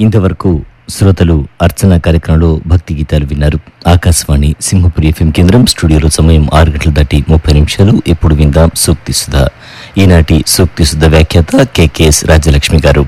ఇంతవరకు శ్రోతలు అర్చన కార్యక్రమంలో భక్తి గీతాలు విన్నారు ఆకాశవాణి సింహపురి ఎఫ్ఎం కేంద్రం స్టూడియోలో సమయం ఆరు గంటల దాటి ముప్పై నిమిషాలు ఎప్పుడు విందాం సూక్తి సుధ ఈనాటి సూక్తి సుధ వ్యాఖ్యాత కెకెఎస్ రాజ్యలక్ష్మి గారు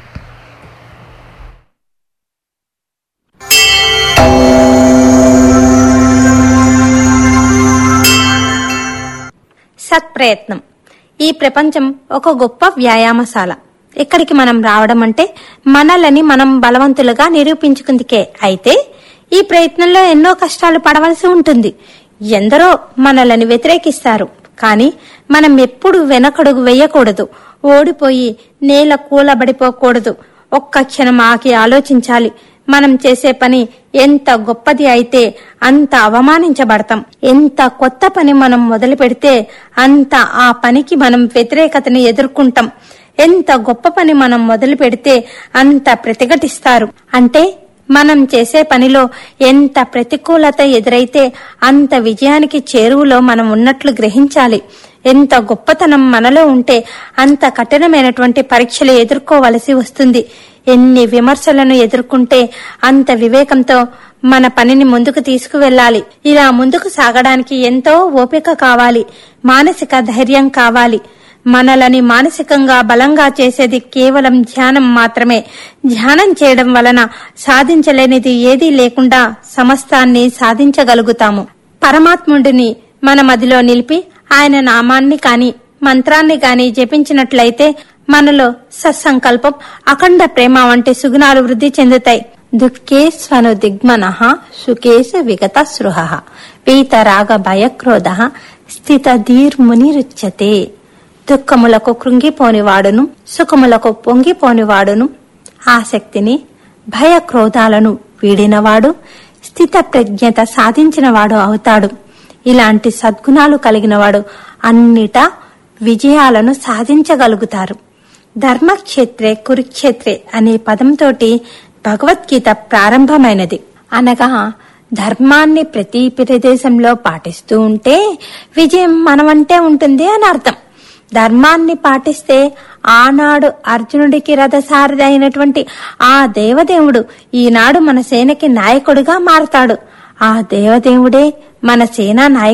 సత్ప్రయత్నం ఈ ప్రపంచం ఒక గొప్ప వ్యాయామశాల ఇక్కడికి మనం రావడం అంటే మనలని మనం బలవంతులుగా నిరూపించుకుందికే అయితే ఈ ప్రయత్నంలో ఎన్నో కష్టాలు పడవలసి ఉంటుంది ఎందరో మనలని వ్యతిరేకిస్తారు కానీ మనం ఎప్పుడు వెనకడుగు వేయకూడదు ఓడిపోయి నేల కూలబడిపోకూడదు ఒక్క క్షణం ఆగి ఆలోచించాలి మనం చేసే పని ఎంత గొప్పది అయితే అంత అవమానించబడతాం ఎంత కొత్త పని మనం మొదలు పెడితే అంత ఆ పనికి మనం వ్యతిరేకతని ఎదుర్కొంటాం ఎంత గొప్ప పని మనం మొదలు పెడితే అంత ప్రతిఘటిస్తారు అంటే మనం చేసే పనిలో ఎంత ప్రతికూలత ఎదురైతే అంత విజయానికి చేరువలో మనం ఉన్నట్లు గ్రహించాలి ఎంత గొప్పతనం మనలో ఉంటే అంత కఠినమైనటువంటి పరీక్షలు ఎదుర్కోవలసి వస్తుంది ఎన్ని విమర్శలను ఎదుర్కొంటే అంత వివేకంతో మన పనిని ముందుకు తీసుకువెళ్ళాలి ఇలా ముందుకు సాగడానికి ఎంతో ఓపిక కావాలి మానసిక ధైర్యం కావాలి మనలని మానసికంగా బలంగా చేసేది కేవలం ధ్యానం మాత్రమే ధ్యానం చేయడం వలన సాధించలేనిది ఏదీ లేకుండా సమస్తాన్ని సాధించగలుగుతాము పరమాత్ముడిని మన మదిలో నిలిపి ఆయన నామాన్ని కాని మంత్రాన్ని గాని జపించినట్లయితే మనలో సత్సంకల్పం అఖండ ప్రేమ వంటి సుగుణాలు వృద్ధి చెందుతాయి దుఃఖే స్వను దిగ్మన సుఖేశ విగత సృహ పీతరాగ భయక్రోధ స్థిత ధీర్మునిరుచ్యతే దుఃఖములకు కృంగిపోనివాడును సుఖములకు పొంగిపోనివాడును ఆసక్తిని భయ క్రోధాలను వీడినవాడు స్థిత ప్రజ్ఞత సాధించినవాడు అవుతాడు ఇలాంటి సద్గుణాలు కలిగినవాడు అన్నిటా విజయాలను సాధించగలుగుతారు ధర్మక్షేత్రే కురుక్షేత్రే అనే పదంతోటి భగవద్గీత ప్రారంభమైనది అనగా ధర్మాన్ని ప్రతి ప్రదేశంలో పాటిస్తూ ఉంటే విజయం మనమంటే ఉంటుంది అని అర్థం ధర్మాన్ని పాటిస్తే ఆనాడు అర్జునుడికి రథసారథి అయినటువంటి ఆ దేవదేవుడు ఈనాడు మన సేనకి నాయకుడిగా మారతాడు ఆ దేవదేవుడే మన సేనా నాయకుడు